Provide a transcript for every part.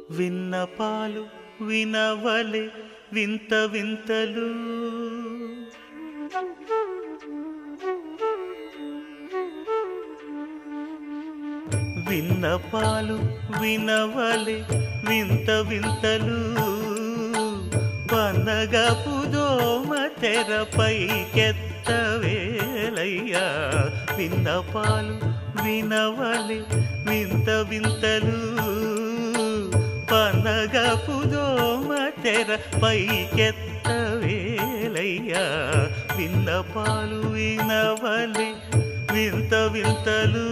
విన్నపాలు వినవలే వింత వింతలు విన్నపాలు వినవలే వింత వింతలు పన్నగపు దోమ తెరపై కెత్తవేలయ్యా విన్నపాలు వినవలే వింత వింతలు పనగపు దోమ తెరపై కెత్తవేలయ్యా విన్నపాలు వినవలే వింత వింతలు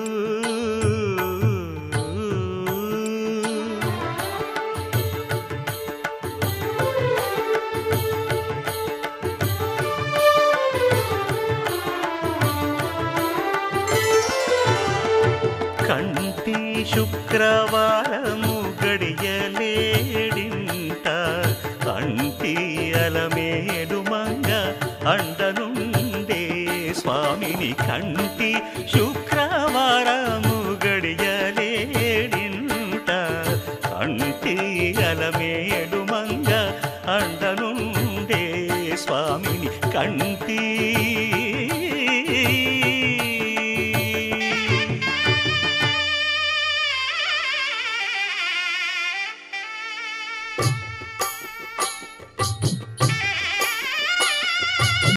కంటి శుక్రవారము గడియలేడింట అంటి అలమేడు మంగ అండనుండే స్వామిని కంటి శుక్రవారము గడియలేడింట కంటి అలమేడు మంగ అండనుండే స్వామిని కంటి